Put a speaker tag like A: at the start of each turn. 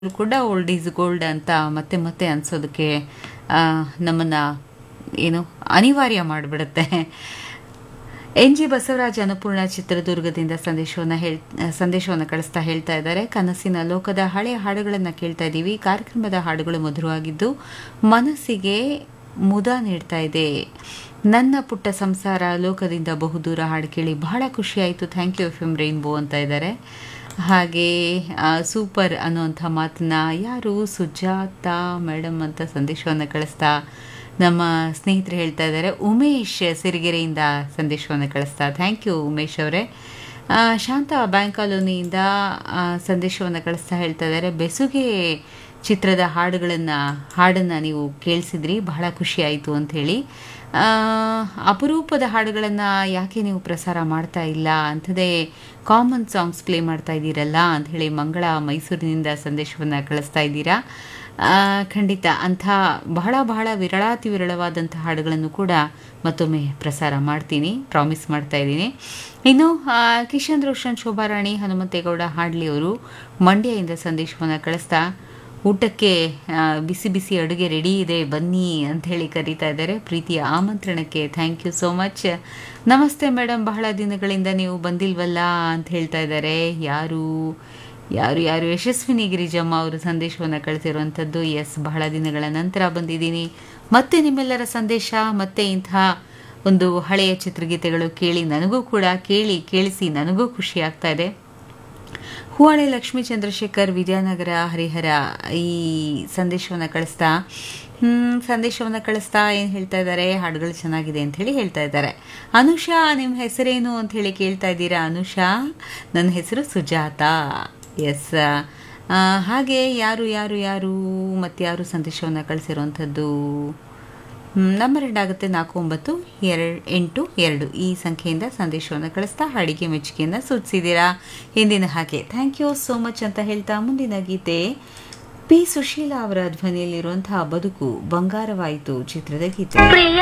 A: ಕೂಡ old is gold ಅಂತ ಮತ್ತೆ ಮತ್ತೆ ಅನ್ಸೋದಕ್ಕೆ ನಮ್ಮನ್ನು ಏನು ಅನಿವಾರ್ಯ ಮಾಡಿಬಿಡುತ್ತೆ ಎನ್ ಜಿ ಬಸವರಾಜ್ ಅನ್ನಪೂರ್ಣ ಚಿತ್ರದುರ್ಗದಿಂದ ಸಂದೇಶವನ್ನು ಹೇಳ್ ಸಂದೇಶವನ್ನು ಕಳಿಸ್ತಾ ಹೇಳ್ತಾ ಇದ್ದಾರೆ ಕನಸಿನ ಲೋಕದ ಹಳೆಯ ಹಾಡುಗಳನ್ನು ಕೇಳ್ತಾ ಇದ್ದೀವಿ ಕಾರ್ಯಕ್ರಮದ ಹಾಡುಗಳು ಮಧುರವಾಗಿದ್ದು ಮನಸ್ಸಿಗೆ ಮುದ ನೀಡ್ತಾ ಇದೆ ನನ್ನ ಪುಟ್ಟ ಸಂಸಾರ ಲೋಕದಿಂದ ಬಹುದೂರ ಹಾಡು ಕೇಳಿ ಬಹಳ ಖುಷಿಯಾಯಿತು thank you F M rainbow ಅಂತ ಇದ್ದಾರೆ ಹಾಗೆ ಆ, ಸೂಪರ್ ಅನ್ನುವಂಥ ಮಾತನ್ನ ಯಾರು ಸುಜಾತ ಮೇಡಮ್ ಅಂತ ಸಂದೇಶವನ್ನು ಕಳಿಸ್ತಾ ನಮ್ಮ ಸ್ನೇಹಿತರು ಹೇಳ್ತಾ ಇದ್ದಾರೆ ಉಮೇಶ್ ಸಿರಿಗೆರೆಯಿಂದ ಸಂದೇಶವನ್ನು ಕಳಿಸ್ತಾ ಥ್ಯಾಂಕ್ ಯು ಉಮೇಶ್ ಅವರೇ ಆ, ಶಾಂತ ಬ್ಯಾಂಕ್ ಕಾಲೋನಿಯಿಂದ ಆ, ಸಂದೇಶವನ್ನು ಕಳಿಸ್ತಾ ಹೇಳ್ತಾ ಇದ್ದಾರೆ ಬೆಸುಗೆ ಚಿತ್ರದ ಹಾಡುಗಳನ್ನು ಹಾಡನ್ನು ನೀವು ಕೇಳಿಸಿದ್ರಿ ಬಹಳ ಖುಷಿಯಾಯಿತು ಅಂಥೇಳಿ ಅಪರೂಪದ ಹಾಡುಗಳನ್ನು ಯಾಕೆ ನೀವು ಪ್ರಸಾರ ಮಾಡ್ತಾ ಇಲ್ಲ ಅಂಥದ್ದೇ ಕಾಮನ್ ಸಾಂಗ್ಸ್ ಪ್ಲೇ ಮಾಡ್ತಾ ಇದ್ದೀರಲ್ಲ ಅಂಥೇಳಿ ಮಂಗಳ ಮೈಸೂರಿನಿಂದ ಸಂದೇಶವನ್ನು ಕಳಿಸ್ತಾ ಇದ್ದೀರಾ ಆ, ಖಂಡಿತ ಅಂಥ ಬಹಳ ಬಹಳ ವಿರಳಾತಿ ವಿರಳವಾದಂಥ ಹಾಡುಗಳನ್ನು ಕೂಡ ಮತ್ತೊಮ್ಮೆ ಪ್ರಸಾರ ಮಾಡ್ತೀನಿ ಪ್ರಾಮಿಸ್ ಮಾಡ್ತಾ ಇದ್ದೀನಿ ಇನ್ನು ಆ, ಕಿಶನ್ ರೋಷನ್ ಶೋಭಾರಾಣಿ ಹನುಮಂತೇಗೌಡ ಹಾಡ್ಲಿ ಅವರು ಮಂಡ್ಯದಿಂದ ಸಂದೇಶವನ್ನು ಕಳಿಸ್ತಾ ಊಟಕ್ಕೆ ಆ, ಬಿಸಿ ಬಿಸಿ ಅಡುಗೆ ರೆಡಿ ಇದೆ ಬನ್ನಿ ಅಂತ ಹೇಳಿ ಕರೀತಾ ಇದ್ದಾರೆ ಪ್ರೀತಿಯ ಆಮಂತ್ರಣಕ್ಕೆ ಥ್ಯಾಂಕ್ ಯು ಸೋ ಮಚ್ ನಮಸ್ತೆ ಮೇಡಮ್ ಬಹಳ ದಿನಗಳಿಂದ ನೀವು ಬಂದಿಲ್ವಲ್ಲ ಅಂತ ಹೇಳ್ತಾ ಇದ್ದಾರೆ ಯಾರು ಯಾರು ಯಾರು ಯಶಸ್ವಿನಿ ಗಿರಿಜಮ್ಮ ಅವರು ಸಂದೇಶವನ್ನು ಕಳಿಸಿರುವಂಥದ್ದು ಎಸ್ ಬಹಳ ದಿನಗಳ ನಂತರ ಬಂದಿದ್ದೀನಿ ಮತ್ತೆ ನಿಮ್ಮೆಲ್ಲರ ಸಂದೇಶ ಮತ್ತೆ ಇಂಥ ಒಂದು ಹಳೆಯ ಚಿತ್ರಗೀತೆಗಳು ಕೇಳಿ ನನಗೂ ಕೂಡ ಕೇಳಿ ಕೇಳಿಸಿ ನನಗೂ ಖುಷಿ ಆಗ್ತಾ ಇದೆ ಹೂವಾಳೆ ಲಕ್ಷ್ಮೀ ಚಂದ್ರಶೇಖರ್ ವಿದ್ಯಾನಗರ ಹರಿಹರ ಈ ಸಂದೇಶವನ್ನು ಕಳಿಸ್ತಾ ಹ್ಮ್, ಸಂದೇಶವನ್ನು ಕಳಿಸ್ತಾ ಏನು ಹೇಳ್ತಾ ಇದ್ದಾರೆ ಹಾಡುಗಳು ಚೆನ್ನಾಗಿದೆ ಅಂತ ಹೇಳಿ ಹೇಳ್ತಾ ಇದ್ದಾರೆ ಅನುಷಾ ನಿಮ್ಮ ಹೆಸರೇನು ಅಂತ ಹೇಳಿ ಕೇಳ್ತಾ ಇದ್ದೀರಾ ಅನುಷಾ ನನ್ನ ಹೆಸರು ಸುಜಾತ ಎಸ್ ಹಾಗೆ ಯಾರು ಯಾರು ಯಾರು ಮತ್ತೆ ಯಾರು ಸಂದೇಶವನ್ನು ಕಳಿಸಿರುವಂಥದ್ದು ನಂಬರ್ ಎಂಡ್ ಆಗುತ್ತೆ ನಾಲ್ಕು ಒಂಬತ್ತು ಎರಡು ಎಂಟು ಎರಡು ಈ ಸಂಖ್ಯೆಯಿಂದ ಸಂದೇಶವನ್ನು ಕಳಿಸ್ತಾ ಹಾಡಿಗೆ ಮೆಚ್ಚುಗೆಯನ್ನು ಸೂಚಿಸಿದ್ದೀರಾ ಹಿಂದಿನ ಹಾಗೆ ಥ್ಯಾಂಕ್ ಯು ಸೋ ಮಚ್ ಅಂತ ಹೇಳ್ತಾ ಮುಂದಿನ ಗೀತೆ ಪಿ ಸುಶೀಲಾ ಅವರ ಧ್ವನಿಯಲ್ಲಿರುವಂತಹ ಬದುಕು ಬಂಗಾರವಾಯಿತು ಚಿತ್ರದ ಗೀತೆ